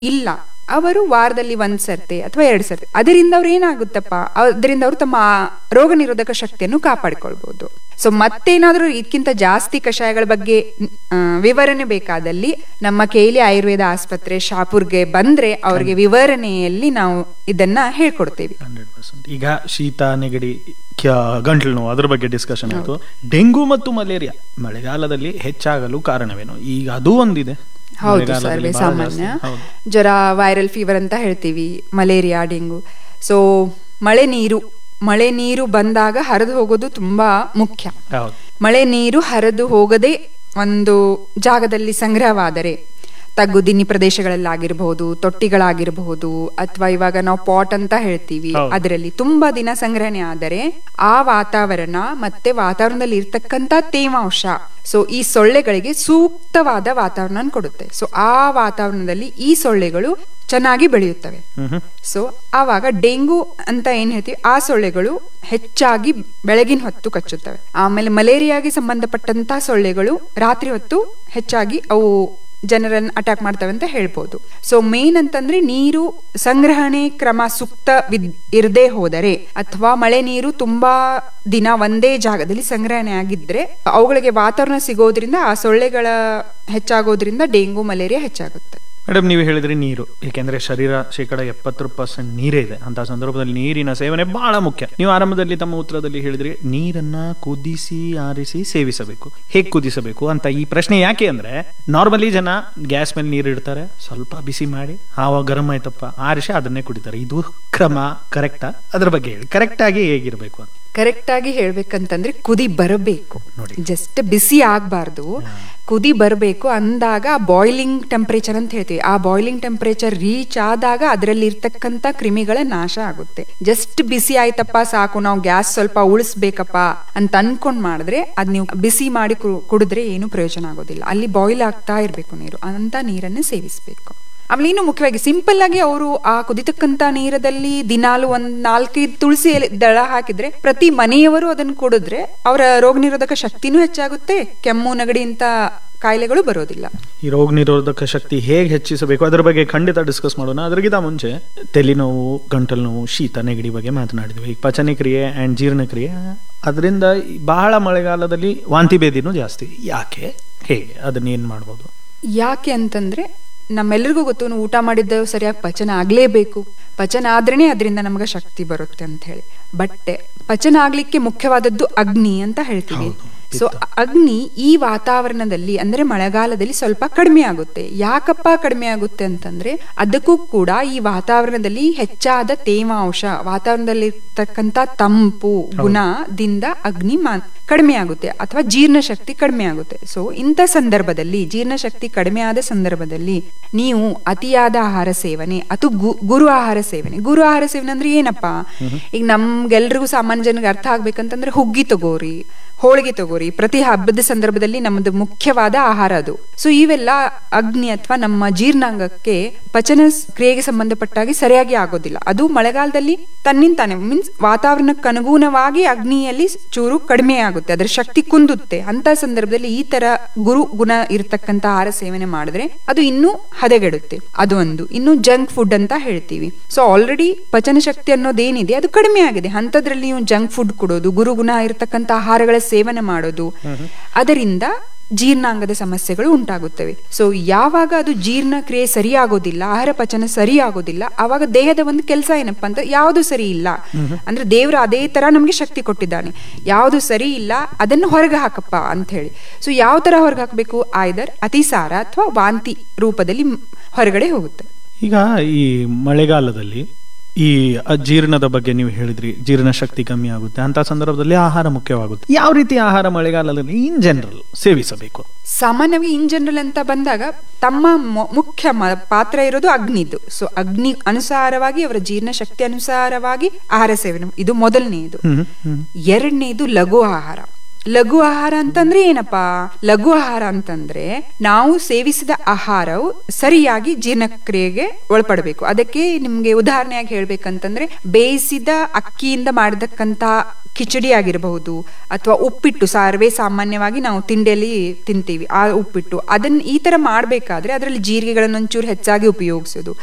ಇಲ್ಲ ಅವರು ವಾರದಲ್ಲಿ ಒಂದ್ ಸರ್ತೆ ಅಥವಾ ಎರಡ್ ಸರ್ತೆ ಅದರಿಂದ ಅವ್ರು ಏನಾಗುತ್ತಪ್ಪ ಅದರಿಂದ ಅವರು ತಮ್ಮ ರೋಗ ನಿರೋಧಕ ಶಕ್ತಿಯನ್ನು ಕಾಪಾಡಿಕೊಳ್ಬಹುದು ಸೊ ಮತ್ತೇನಾದ್ರೂ ಇದಕ್ಕಿಂತ ಜಾಸ್ತಿ ಕಷಾಯಗಳ ಬಗ್ಗೆ ಆ, ವಿವರಣೆ ಬೇಕಾದಲ್ಲಿ ನಮ್ಮ ಕೇಲಿ ಆಯುರ್ವೇದ ಆಸ್ಪತ್ರೆ ಶಾಪುರ್ಗೆ ಬಂದ್ರೆ ಅವ್ರಿಗೆ ವಿವರಣೆಯಲ್ಲಿ ನಾವು ಇದನ್ನ ಹೇಳ್ಕೊಡ್ತೇವೆ ಹಂಡ್ರೆಡ್ ಪರ್ಸೆಂಟ್ ಈಗ ಶೀತ ನೆಗಡಿ ಕ್ಯ- ಗಂಟ್ಲು ನೋವು ಅದ್ರ ಬಗ್ಗೆ ಡಿಸ್ಕಷನ್ ಆಯ್ತು ಡೆಂಗು ಮತ್ತು ಮಲೇರಿಯಾ ಮಳೆಗಾಲದಲ್ಲಿ ಹೆಚ್ಚಾಗಲು ಕಾರಣವೇನು ಈಗ ಅದು ಒಂದಿದೆ ಹೌದು ಮಳೆಗಾಲದಲ್ಲಿ ಸರ್ವೇ ಬಹಳ ಸಾಮಾನ್ಯ ಜಾಸ್ತಿ. ಹೌದು. ಜ್ವರ ವೈರಲ್ ಫೀವರ್ ಅಂತ ಹೇಳ್ತೀವಿ ಮಲೇರಿಯಾ ಡೆಂಗು ಸೊ ಮಳೆ ನೀರು ಮಳೆ ನೀರು ಬಂದಾಗ ಹರಿದು ಹೋಗೋದು ತುಂಬಾ ಮುಖ್ಯ ಹೌದು ಮಳೆ ನೀರು ಹರಿದು ಹೋಗದೆ ಒಂದು ಜಾಗದಲ್ಲಿ ಸಂಗ್ರಹವಾದರೆ ತಗ್ಗು ದಿನ್ನಿ ಪ್ರದೇಶಗಳಲ್ಲಾಗಿರಬಹುದು ತೊಟ್ಟಿಗಳಾಗಿರಬಹುದು ಅಥವಾ ಇವಾಗ ನಾವು ಪಾಟ್ ಅಂತ ಹೇಳ್ತೀವಿ ಹೌದು. ಅದರಲ್ಲಿ ತುಂಬಾ ದಿನ ಸಂಗ್ರಹಣೆ ಆದರೆ ಆ ವಾತಾವರಣ ಮತ್ತೆ ವಾತಾವರಣದಲ್ಲಿ ಇರ್ತಕ್ಕಂತ ತೇವಾಂಶ ಸೊ ಈ ಸೊಳ್ಳೆಗಳಿಗೆ ಸೂಕ್ತವಾದ ವಾತಾವರಣ ಕೊಡುತ್ತೆ ಸೊ ಆ ವಾತಾವರಣದಲ್ಲಿ ಈ ಸೊಳ್ಳೆಗಳು ಚೆನ್ನಾಗಿ ಬೆಳೆಯುತ್ತವೆ ಹ್ಮ್ ಹ್ಮ್. ಸೊ ಆವಾಗ ಡೆಂಗು ಅಂತ ಏನ್ ಹೇಳ್ತೀವಿ ಆ ಸೊಳ್ಳೆಗಳು ಹೆಚ್ಚಾಗಿ ಬೆಳಗಿನ ಹೊತ್ತು ಕಚ್ಚುತ್ತವೆ ಆಮೇಲೆ ಮಲೇರಿಯಾಗೆ ಸಂಬಂಧಪಟ್ಟಂತ ಸೊಳ್ಳೆಗಳು ರಾತ್ರಿ ಹೊತ್ತು ಹೆಚ್ಚಾಗಿ ಅವು ಜನರನ್ನ ಅಟ್ಯಾಕ್ ಮಾಡ್ತವೆ ಅಂತ ಹೇಳ್ಬೋದು ಸೊ ಮೇನ್ ಅಂತಂದ್ರೆ ನೀರು ಸಂಗ್ರಹಣೆ ಕ್ರಮ ಸೂಕ್ತ ಇರದೇ ಹೋದರೆ ಅಥವಾ ಮಳೆ ನೀರು ತುಂಬಾ ದಿನ ಒಂದೇ ಜಾಗದಲ್ಲಿ ಸಂಗ್ರಹಣೆ ಆಗಿದ್ರೆ ಅವುಗಳಿಗೆ ವಾತಾವರಣ ಸಿಗೋದ್ರಿಂದ ಆ ಸೊಳ್ಳೆಗಳ ಹೆಚ್ಚಾಗೋದ್ರಿಂದ ಡೆಂಗು ಮಲೇರಿಯಾ ಹೆಚ್ಚಾಗುತ್ತೆ ಮೇಡಮ್ ನೀವು ಹೇಳಿದ್ರಿ ನೀರು ಏಕೆಂದ್ರೆ ಶರೀರ ಶೇಕಡ ಎಪ್ಪತ್ತು ಪರ್ಸೆಂಟ್ ನೀರೇ ಇದೆ ಅಂತ ಸಂದರ್ಭದಲ್ಲಿ ನೀರಿನ ಸೇವನೆ ಬಹಳ ಮುಖ್ಯ ನೀವು ಆರಂಭದಲ್ಲಿ ತಮ್ಮ ಉತ್ತರದಲ್ಲಿ ಹೇಳಿದ್ರಿ ನೀರನ್ನ ಕುದಿಸಿ ಆರಿಸಿ ಸೇವಿಸಬೇಕು ಹೇಗೆ ಕುದಿಸಬೇಕು ಅಂತ ಈ ಪ್ರಶ್ನೆ ಯಾಕೆ ಅಂದ್ರೆ ನಾರ್ಮಲಿ ಜನ ಗ್ಯಾಸ್ ಮೇಲೆ ನೀರು ಇಡ್ತಾರೆ ಸ್ವಲ್ಪ ಬಿಸಿ ಮಾಡಿ ಆವಾಗ ಗರಂ ಆಯ್ತಪ್ಪ ಆರಿಸಿ ಅದನ್ನೇ ಕುಡಿತಾರೆ ಇದು ಕ್ರಮ ಕರೆಕ್ಟಾ ಅದ್ರ ಬಗ್ಗೆ ಹೇಳಿ ಕರೆಕ್ಟ್ ಆಗಿ ಹೇಗಿರ್ಬೇಕು ಅಂತ ಕರೆಕ್ಟ್ ಆಗಿ ಹೇಳ್ಬೇಕಂತಂದ್ರೆ ಕುದಿ ಬರಬೇಕು ನೋಡಿ. ಜಸ್ಟ್ ಬಿಸಿ ಆಗ್ಬಾರ್ದು ಕುದಿ ಬರಬೇಕು ಅಂದಾಗ ಬಾಯ್ಲಿಂಗ್ ಟೆಂಪರೇಚರ್ ಅಂತ ಹೇಳ್ತೀವಿ ಆ ಬಾಯ್ಲಿಂಗ್ ಟೆಂಪರೇಚರ್ ರೀಚ್ ಆದಾಗ ಅದರಲ್ಲಿ ಇರ್ತಕ್ಕಂತ ಕ್ರಿಮಿಗಳ ನಾಶ ಆಗುತ್ತೆ ಜಸ್ಟ್ ಬಿಸಿ ಆಯ್ತಪ್ಪ ಸಾಕು ನಾವು ಗ್ಯಾಸ್ ಸ್ವಲ್ಪ ಉಳಿಸ್ಬೇಕಪ್ಪ ಅಂತ ಅನ್ಕೊಂಡ್ ಮಾಡಿದ್ರೆ ಅದ್ ನೀವು ಬಿಸಿ ಮಾಡಿ ಕು- ಕುಡಿದ್ರೆ ಏನು ಪ್ರಯೋಜನ ಆಗೋದಿಲ್ಲ ಅಲ್ಲಿ ಬಾಯ್ಲ್ ಆಗ್ತಾ ಇರ್ಬೇಕು ನೀರು ಅಂತ ನೀರನ್ನೇ ಸೇವಿಸ್ಬೇಕು ಆಮೇಲೆ ಇನ್ನು ಮುಖ್ಯವಾಗಿ ಸಿಂಪಲ್ ಆಗಿ ಅವರು ಆ ಕುದಿತಕ್ಕಂತ ನೀರದಲ್ಲಿ ದಿನಾಲು ಒಂದ್ ನಾಲ್ಕೈದು ತುಳಸಿ ಎಲೆ ದಳ ಹಾಕಿದ್ರೆ ಪ್ರತಿ ಮನೆಯವರು ಅದನ್ನು ಕುಡಿದ್ರೆ ಅವರ ರೋಗ ನಿರೋಧಕ ಶಕ್ತಿನೂ ಹೆಚ್ಚಾಗುತ್ತೆ ಕೆಮ್ಮು ನೆಗಡಿ ಇಂತ ಕಾಯಿಲೆಗಳು ಬರೋದಿಲ್ಲ ಈ ರೋಗ ನಿರೋಧಕ ಶಕ್ತಿ ಹೇಗೆ ಹೆಚ್ಚಿಸಬೇಕು ಅದರ ಬಗ್ಗೆ ಖಂಡಿತ ಡಿಸ್ಕಸ್ ಮಾಡೋಣ ಅದಕ್ಕಿಂತ ಮುಂಚೆ ತಲೆನೋವು ಗಂಟಲು ನೋವು ಶೀತ ನೆಗಡಿ ಬಗ್ಗೆ ಮಾತನಾಡಿದ್ವಿ ಈಗ ಪಚನ ಕ್ರಿಯೆ ಆ್ಯಂಡ್ ಜೀರ್ಣಕ್ರಿಯೆ ಅದರಿಂದ ಬಹಳ ಮಳೆಗಾಲದಲ್ಲಿ ವಾಂತಿ ಭೇದಿನೂ ಜಾಸ್ತಿ ಯಾಕೆ ಹೇಗೆ ಅದನ್ನೇನು ಮಾಡ್ಬೋದು ಯಾಕೆ ಅಂತಂದ್ರೆ ನಮ್ಮೆಲ್ಲರಿಗೂ ಗೊತ್ತು ನಾವು ಊಟ ಮಾಡಿದ್ದು ಸರಿಯಾಗಿ ಪಚನ ಆಗ್ಲೇಬೇಕು ಪಚನ ಆದ್ರೇನೆ ಅದರಿಂದ ನಮಗೆ ಶಕ್ತಿ ಬರುತ್ತೆ ಅಂತ ಹೇಳಿ ಬಟ್ ಪಚನ ಆಗ್ಲಿಕ್ಕೆ ಮುಖ್ಯವಾದದ್ದು ಅಗ್ನಿ ಅಂತ ಹೇಳ್ತೀವಿ ಹೌದು, ಸೊ ಅಗ್ನಿ ಈ ವಾತಾವರಣದಲ್ಲಿ ಅಂದ್ರೆ ಮಳೆಗಾಲದಲ್ಲಿ ಸ್ವಲ್ಪ ಕಡಿಮೆ ಆಗುತ್ತೆ ಯಾಕಪ್ಪ ಕಡಿಮೆ ಆಗುತ್ತೆ ಅಂತಂದ್ರೆ ಅದಕ್ಕೂ ಕೂಡ ಈ ವಾತಾವರಣದಲ್ಲಿ ಹೆಚ್ಚಾದ ತೇವಾಂಶ ವಾತಾವರಣದಲ್ಲಿ ಇರ್ತಕ್ಕಂತ ತಂಪು ಗುಣದಿಂದ ಅಗ್ನಿ ಮಾ- ಕಡಿಮೆ ಆಗುತ್ತೆ ಅಥವಾ ಜೀರ್ಣಶಕ್ತಿ ಕಡಿಮೆ ಆಗುತ್ತೆ ಸೊ ಇಂಥ ಸಂದರ್ಭದಲ್ಲಿ ಜೀರ್ಣಶಕ್ತಿ ಕಡಿಮೆ ಆದ ಸಂದರ್ಭದಲ್ಲಿ ನೀವು ಅತಿಯಾದ ಆಹಾರ ಸೇವನೆ ಅಥವಾ ಗು- ಗುರು ಆಹಾರ ಸೇವನೆ ಗುರು ಆಹಾರ ಸೇವನೆ ಅಂದ್ರೆ ಏನಪ್ಪಾ ಈಗ ನಮ್ಗೆಲ್ರಿಗೂ ಸಾಮಾನ್ಯ ಜನರಿಗೆ ಅರ್ಥ ಆಗ್ಬೇಕಂತಂದ್ರೆ ಹುಗ್ಗಿ ತಗೋರಿ ಹೋಳಿಗೆ ತಗೋರಿ ಪ್ರತಿ ಹಬ್ಬದ ಸಂದರ್ಭದಲ್ಲಿ ನಮ್ಮದು ಮುಖ್ಯವಾದ ಆಹಾರ ಅದು ಸೊ ಇವೆಲ್ಲ ಅಗ್ನಿ ಅಥವಾ ನಮ್ಮ ಜೀರ್ಣಾಂಗಕ್ಕೆ ಪಚನ ಸ್- ಕ್ರಿಯೆಗೆ ಸಂಬಂಧಪಟ್ಟಾಗಿ ಸರಿಯಾಗಿ ಆಗೋದಿಲ್ಲ ಅದು ಮಳೆಗಾಲದಲ್ಲಿ ತನ್ನಿಂತಾನೆ ಮೀನ್ಸ್ ವಾತಾವರಣಕ್ಕೆ ಅನುಗುಣವಾಗಿ ಅಗ್ನಿಯಲ್ಲಿ ಚೂರು ಕಡಿಮೆ ಆಗುತ್ತೆ ಅದರ ಶಕ್ತಿ ಕುಂದುತ್ತೆ ಅಂತ ಸಂದರ್ಭದಲ್ಲಿ ಈ ತರ ಗುರು ಗುಣ ಇರತಕ್ಕಂತ ಆಹಾರ ಸೇವನೆ ಮಾಡಿದ್ರೆ ಅದು ಇನ್ನೂ ಹದಗೆಡುತ್ತೆ ಅದು ಒಂದು ಇನ್ನು ಜಂಕ್ ಫುಡ್ ಅಂತ ಹೇಳ್ತೀವಿ ಸೊ ಆಲ್ರೆಡಿ ಪಚನ ಶಕ್ತಿ ಅನ್ನೋದೇನಿದೆ ಅದು ಕಡಿಮೆ ಆಗಿದೆ ಅಂತದ್ರಲ್ಲಿ ನೀವು ಜಂಕ್ ಫುಡ್ ಕೊಡೋದು ಗುರುಗುಣ ಇರತಕ್ಕಂತ ಆಹಾರಗಳ ಸೇವನೆ ಮಾಡೋದು ಅದರಿಂದ ಜೀರ್ಣಾಂಗದ ಸಮಸ್ಯೆಗಳು ಉಂಟಾಗುತ್ತವೆ ಸೊ ಯಾವಾಗ ಅದು ಜೀರ್ಣಕ್ರಿಯೆ ಸರಿಯಾಗೋದಿಲ್ಲ ಆಹಾರ ಪಚನ ಸರಿಯಾಗೋದಿಲ್ಲ ಆವಾಗ ದೇಹದ ಒಂದು ಕೆಲಸ ಏನಪ್ಪಾ ಅಂತ ಯಾವುದು ಸರಿ ಇಲ್ಲ ಅಂದ್ರೆ ದೇವರು ಅದೇ ತರ ನಮ್ಗೆ ಶಕ್ತಿ ಕೊಟ್ಟಿದ್ದಾನೆ ಯಾವುದು ಸರಿ ಇಲ್ಲ ಅದನ್ನು ಹೊರಗೆ ಹಾಕಪ್ಪ ಅಂತ ಹೇಳಿ ಸೊ ಯಾವ ತರ ಹೊರಗೆ ಹಾಕಬೇಕು ಆಯ್ದರ್ ಅತಿಸಾರ ಅಥವಾ ವಾಂತಿ ರೂಪದಲ್ಲಿ ಮ್- ಹೊರಗಡೆ ಹೋಗುತ್ತೆ ಈಗ ಈ ಮಳೆಗಾಲದಲ್ಲಿ ಈ ಅಜೀರ್ಣದ ಬಗ್ಗೆ ನೀವು ಹೇಳಿದ್ರಿ ಜೀರ್ಣಶಕ್ತಿ ಕಮ್ಮಿ ಆಗುತ್ತೆ ಅಂತ ಸಂದರ್ಭದಲ್ಲಿ ಆಹಾರ ಮುಖ್ಯವಾಗುತ್ತೆ ಯಾವ ರೀತಿ ಆಹಾರ ಮಳೆಗಾಲದಲ್ಲಿ ಇನ್ ಜನರಲ್ ಸೇವಿಸಬೇಕು ಸಾಮಾನ್ಯವಾಗಿ ಇನ್ ಜನರಲ್ ಅಂತ ಬಂದಾಗ ತಮ್ಮ ಮೊ- ಮುಖ್ಯ ಮ- ಪಾತ್ರ ಇರೋದು ಅಗ್ನಿದು ಸೊ ಅಗ್ನಿ ಅನುಸಾರವಾಗಿ ಅವರ ಜೀರ್ಣಶಕ್ತಿ ಅನುಸಾರವಾಗಿ ಆಹಾರ ಸೇವನೆ ಇದು ಮೊದಲನೆಯದು ಹ್ಮ್ ಹ್ಮ್ ಎರಡನೇದು ಲಘು ಆಹಾರ ಲಘು ಆಹಾರ ಅಂತಂದ್ರೆ ಏನಪ್ಪಾ ಲಘು ಆಹಾರ ಅಂತಂದ್ರೆ ನಾವು ಸೇವಿಸಿದ ಆಹಾರವು ಸರಿಯಾಗಿ ಜೀರ್ಣಕ್ರಿಯೆಗೆ ಒಳಪಡಬೇಕು ಅದಕ್ಕೆ ನಿಮ್ಗೆ ಉದಾಹರಣೆಯಾಗಿ ಹೇಳ್ಬೇಕಂತಂದ್ರೆ ಬೇಯಿಸಿದ ಅಕ್ಕಿಯಿಂದ ಮಾಡತಕ್ಕಂತ ಕಿಚಡಿ ಆಗಿರಬಹುದು ಅಥವಾ ಉಪ್ಪಿಟ್ಟು ಸರ್ವೇ ಸಾಮಾನ್ಯವಾಗಿ ನಾವು ತಿಂಡಿಯಲ್ಲಿ ತಿಂತೀವಿ ಆ ಉಪ್ಪಿಟ್ಟು ಅದನ್ನ ಈ ತರ ಮಾಡ್ಬೇಕಾದ್ರೆ ಅದರಲ್ಲಿ ಜೀರಿಗೆಗಳನ್ನು ಒಂಚೂರು ಹೆಚ್ಚಾಗಿ ಉಪಯೋಗಿಸೋದು